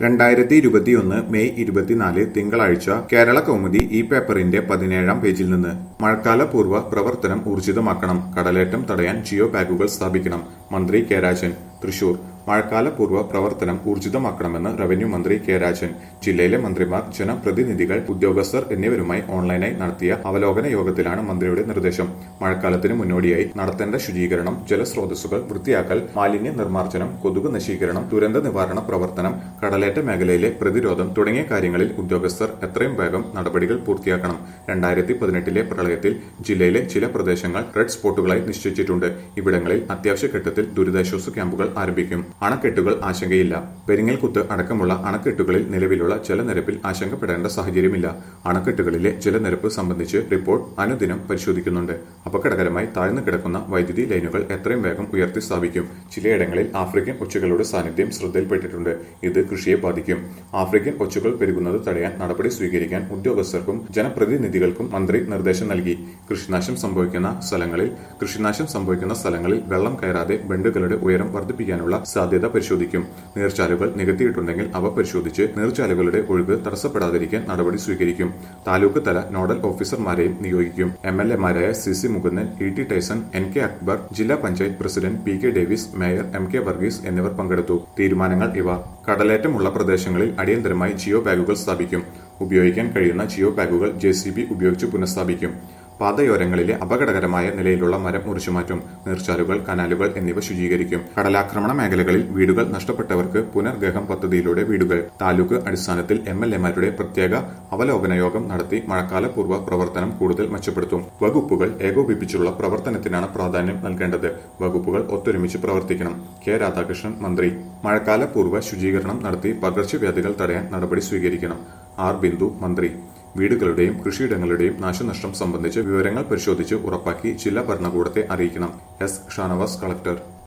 രണ്ടായിരത്തി ഇരുപത്തിയൊന്ന് മെയ് ഇരുപത്തിനാല് തിങ്കളാഴ്ച കേരള കൗമുദി ഈ പേപ്പറിന്റെ പതിനേഴാം പേജിൽ നിന്ന് മഴക്കാല പൂർവ്വ പ്രവർത്തനം ഊർജിതമാക്കണം കടലേറ്റം തടയാൻ ജിയോ ബാഗുകൾ സ്ഥാപിക്കണം മന്ത്രി കെ രാജൻ തൃശൂർ മഴക്കാല പൂർവ്വ പ്രവർത്തനം ഊർജിതമാക്കണമെന്ന് റവന്യൂ മന്ത്രി കെ രാജൻ ജില്ലയിലെ മന്ത്രിമാർ ജനപ്രതിനിധികൾ ഉദ്യോഗസ്ഥർ എന്നിവരുമായി ഓൺലൈനായി നടത്തിയ അവലോകന യോഗത്തിലാണ് മന്ത്രിയുടെ നിർദ്ദേശം മഴക്കാലത്തിന് മുന്നോടിയായി നടത്തേണ്ട ശുചീകരണം ജലസ്രോതസ്സുകൾ വൃത്തിയാക്കൽ മാലിന്യ നിർമ്മാർജ്ജനം കൊതുക് നശീകരണം ദുരന്ത നിവാരണ പ്രവർത്തനം കടലേറ്റ മേഖലയിലെ പ്രതിരോധം തുടങ്ങിയ കാര്യങ്ങളിൽ ഉദ്യോഗസ്ഥർ എത്രയും വേഗം നടപടികൾ പൂർത്തിയാക്കണം രണ്ടായിരത്തി പതിനെട്ടിലെ പ്രളയത്തിൽ ജില്ലയിലെ ചില പ്രദേശങ്ങൾ റെഡ് സ്പോട്ടുകളായി നിശ്ചയിച്ചിട്ടുണ്ട് ഇവിടങ്ങളിൽ അത്യാവശ്യ ഘട്ടത്തിൽ ദുരിതാശ്വാസ ക്യാമ്പുകൾ ആരംഭിക്കും അണക്കെട്ടുകൾ ആശങ്കയില്ല പെരിങ്ങൽകുത്ത് അടക്കമുള്ള അണക്കെട്ടുകളിൽ നിലവിലുള്ള ജലനിരപ്പിൽ ആശങ്കപ്പെടേണ്ട സാഹചര്യമില്ല അണക്കെട്ടുകളിലെ ജലനിരപ്പ് സംബന്ധിച്ച് റിപ്പോർട്ട് അനുദിനം പരിശോധിക്കുന്നുണ്ട് അപകടകരമായി താഴ്ന്നു കിടക്കുന്ന വൈദ്യുതി ലൈനുകൾ എത്രയും വേഗം ഉയർത്തി സ്ഥാപിക്കും ചിലയിടങ്ങളിൽ ആഫ്രിക്കൻ ഒച്ചുകളുടെ സാന്നിധ്യം ശ്രദ്ധയിൽപ്പെട്ടിട്ടുണ്ട് ഇത് കൃഷിയെ ബാധിക്കും ആഫ്രിക്കൻ ഒച്ചുകൾ പെരുകുന്നത് തടയാൻ നടപടി സ്വീകരിക്കാൻ ഉദ്യോഗസ്ഥർക്കും ജനപ്രതിനിധികൾക്കും മന്ത്രി നിർദ്ദേശം നൽകി കൃഷിനാശം സംഭവിക്കുന്ന സ്ഥലങ്ങളിൽ കൃഷിനാശം സംഭവിക്കുന്ന സ്ഥലങ്ങളിൽ വെള്ളം കയറാതെ ബണ്ടുകളുടെ ഉയരം വർദ്ധിപ്പിക്കാനുള്ള സാധ്യത പരിശോധിക്കും നീർച്ചാലുകൾ നികത്തിയിട്ടുണ്ടെങ്കിൽ അവ പരിശോധിച്ച് നീർച്ചാലുകളുടെ ഒഴുക്ക് തടസ്സപ്പെടാതിരിക്കാൻ നടപടി സ്വീകരിക്കും താലൂക്ക് തല നോഡൽ ഓഫീസർമാരെയും നിയോഗിക്കും എം എൽ എമാരായ C C Mukundan E T Tyson N K Akbar ജില്ലാ panchayat president P K Davis mayor M K Varghese എന്നിവർ പങ്കെടുത്തു തീരുമാനങ്ങൾ ഇവ കടലേറ്റമുള്ള പ്രദേശങ്ങളിൽ അടിയന്തരമായി ജിയോ ബാഗുകൾ സ്ഥാപിക്കും ഉപയോഗിക്കാൻ കഴിയുന്ന ജിയോ ബാഗുകൾ ജെ ഉപയോഗിച്ച് പുനഃസ്ഥാപിക്കും പാതയോരങ്ങളിലെ അപകടകരമായ നിലയിലുള്ള മരം മുറിച്ചുമാറ്റും നീർച്ചാലുകൾ കനാലുകൾ എന്നിവ ശുചീകരിക്കും കടലാക്രമണ മേഖലകളിൽ വീടുകൾ നഷ്ടപ്പെട്ടവർക്ക് പുനർഗേഹം പദ്ധതിയിലൂടെ വീടുകൾ താലൂക്ക് അടിസ്ഥാനത്തിൽ എം എൽ എമാരുടെ പ്രത്യേക അവലോകന യോഗം നടത്തി മഴക്കാല പൂർവ്വ പ്രവർത്തനം കൂടുതൽ മെച്ചപ്പെടുത്തും വകുപ്പുകൾ ഏകോപിപ്പിച്ചുള്ള പ്രവർത്തനത്തിനാണ് പ്രാധാന്യം നൽകേണ്ടത് വകുപ്പുകൾ ഒത്തൊരുമിച്ച് പ്രവർത്തിക്കണം കെ രാധാകൃഷ്ണൻ മന്ത്രി മഴക്കാല പൂർവ്വ ശുചീകരണം നടത്തി പകർച്ചവ്യാധികൾ തടയാൻ നടപടി സ്വീകരിക്കണം ആർ ബിന്ദു മന്ത്രി വീടുകളുടെയും കൃഷിയിടങ്ങളുടെയും നാശനഷ്ടം സംബന്ധിച്ച് വിവരങ്ങൾ പരിശോധിച്ച് ഉറപ്പാക്കി ജില്ലാ ഭരണകൂടത്തെ അറിയിക്കണം എസ് ഷാനവാസ് കളക്ടർ